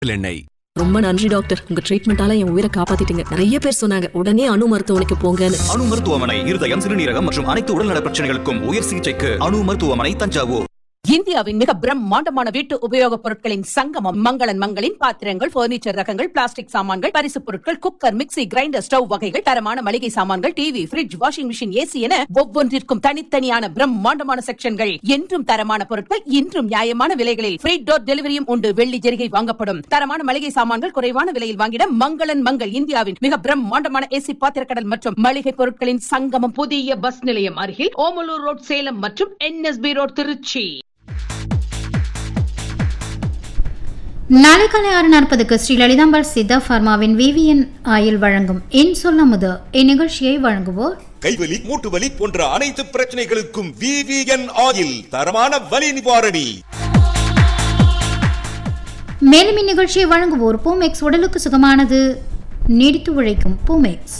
எண்ணெய் ரொம்ப நன்றி டாக்டர் உங்க ட்ரீட்மெண்டால என் உயிரை காப்பாத்திட்டீங்க நிறைய பேர் சொன்னாங்க உடனே அணு மருத்துவமனைக்கு போங்கன்னு அணு மருத்துவமனை இருதயம் சிறுநீரகம் மற்றும் அனைத்து உடல்நல பிரச்சனைகளுக்கும் உயர் சிகிச்சைக்கு அணு மருத்துவமனை தஞ்சாவூர் இந்தியாவின் மிக பிரம்மாண்டமான வீட்டு உபயோகப் பொருட்களின் சங்கமம் மங்களன் மங்களின் பாத்திரங்கள் பர்னிச்சர் ரகங்கள் பிளாஸ்டிக் சாமான்கள் பரிசுப் பொருட்கள் குக்கர் மிக்ஸி கிரைண்டர் ஸ்டவ் வகைகள் தரமான மளிகை சாமான்கள் TV fridge washing machine AC என ஒவ்வொன்றிற்கும் தனித்தனியான பிரம்மாண்டமான செக்ஷன்கள் என்றும் தரமான பொருட்கள் இன்றும் நியாயமான விலைகளில் ஃப்ரீ டோர் டெலிவரியும் உண்டு வெள்ளி ஜெரிகை வாங்கப்படும் தரமான மளிகை சாமான்கள் குறைவான விலையில் வாங்கிட மங்களன் மங்கள் இந்தியாவின் மிக பிரம்மாண்டமான ஏசி பாத்திரக்கடல் மற்றும் மளிகை பொருட்களின் சங்கமம் புதிய பஸ் நிலையம் அருகில் ஓமலூர் ரோட் சேலம் மற்றும் என்எஸ்பி ரோட் திருச்சி நாளை காலை ஆறு நாற்பதுக்கு ஸ்ரீ லலிதாம்பாள் சித்தா ஃபார்மாவின் விவிஎன் ஆயில் வழங்கும் என் சொல்ல முது இந்நிகழ்ச்சியை வழங்குவோர் கைவலி மூட்டு வலி போன்ற அனைத்து பிரச்சனைகளுக்கும் விவிஎன் ஆயில் தரமான வலி நிவாரணி மேலும் இந்நிகழ்ச்சியை வழங்குவோர் பூமெக்ஸ் உடலுக்கு சுகமானது நீடித்து உழைக்கும் பூமெக்ஸ்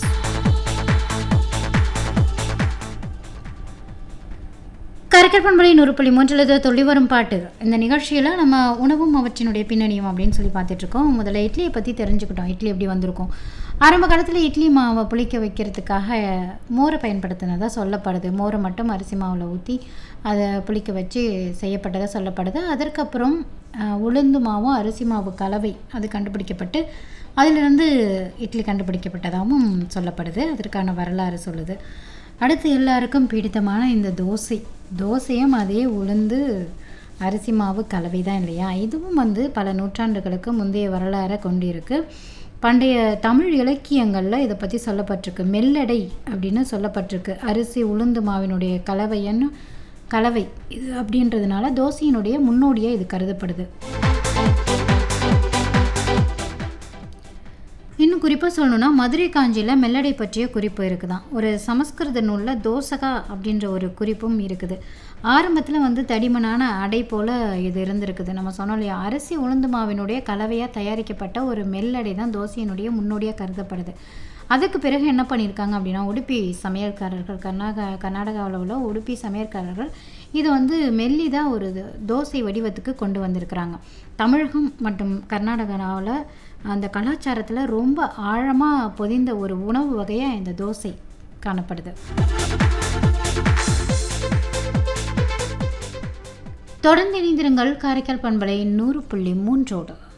கரக்கர் பண்பலை நூறு புள்ளி மூன்றில் தொல்லி வரும் பாட்டு இந்த நிகழ்ச்சியில் நம்ம உணவும் அவற்றினுடைய பின்னணியும் அப்படின்னு சொல்லி பார்த்துட்டு இருக்கோம் முதல்ல இட்லியை பற்றி தெரிஞ்சுக்கிட்டோம் இட்லி எப்படி வந்திருக்கும் ஆரம்ப காலத்தில் இட்லி மாவை புளிக்க வைக்கிறதுக்காக மோரை பயன்படுத்தினதாக சொல்லப்படுது மோரை மட்டும் அரிசி மாவில் ஊற்றி அதை புளிக்க வச்சு செய்யப்பட்டதாக சொல்லப்படுது அதற்கப்புறம் அஹ், உளுந்து மாவும் அரிசி மாவு கலவை அது கண்டுபிடிக்கப்பட்டு அதிலிருந்து இட்லி கண்டுபிடிக்கப்பட்டதாகவும் சொல்லப்படுது அதற்கான வரலாறு சொல்லுது அடுத்து எல்லாருக்கும் பிடித்தமான இந்த தோசை தோசையும் அதே உளுந்து அரிசி மாவு கலவை தான் இல்லையா இதுவும் வந்து பல நூற்றாண்டுகளுக்கு முந்தைய வரலாறை கொண்டிருக்கு பண்டைய தமிழ் இலக்கியங்களில் இதை பற்றி சொல்லப்பட்டிருக்கு மெல்லடை அப்படின்னு சொல்லப்பட்டிருக்கு அரிசி உளுந்து மாவினுடைய கலவைன்னு கலவை இது அப்படின்றதுனால தோசையினுடைய முன்னோடியாக இது கருதப்படுது இன்னும் குறிப்பாக சொல்லணும்னா மதுரை காஞ்சியில் மெல்லடை பற்றிய குறிப்பு இருக்குதான் ஒரு சமஸ்கிருத நூலில் தோசகா அப்படின்ற ஒரு குறிப்பும் இருக்குது ஆரம்பத்தில் வந்து தடிமனான அடை போல் இது இருந்திருக்குது நம்ம சொன்னோம் இல்லையா அரிசி உளுந்து மாவினுடைய கலவையாக தயாரிக்கப்பட்ட ஒரு மெல்லடை தான் தோசையினுடைய முன்னோடியாக கருதப்படுது அதுக்கு பிறகு என்ன பண்ணியிருக்காங்க அப்படின்னா உடுப்பி சமையல்காரர்கள் கர்நாடகா கர்நாடகாவில் உள்ள உடுப்பி சமையல்காரர்கள் இது வந்து மெல்லிதாக ஒரு இது- தோசை வடிவத்துக்கு கொண்டு வந்திருக்கிறாங்க தமிழகம் மற்றும் கர்நாடகாவில் அந்த கலாச்சாரத்தில் ரொம்ப ஆழமாக பொதிந்த ஒரு உணவு வகையாக இந்த தோசை காணப்படுது தொடர்ந்து இணைந்திருங்கள் காரைக்கால் பண்பலை நூறு புள்ளி மூன்றோடு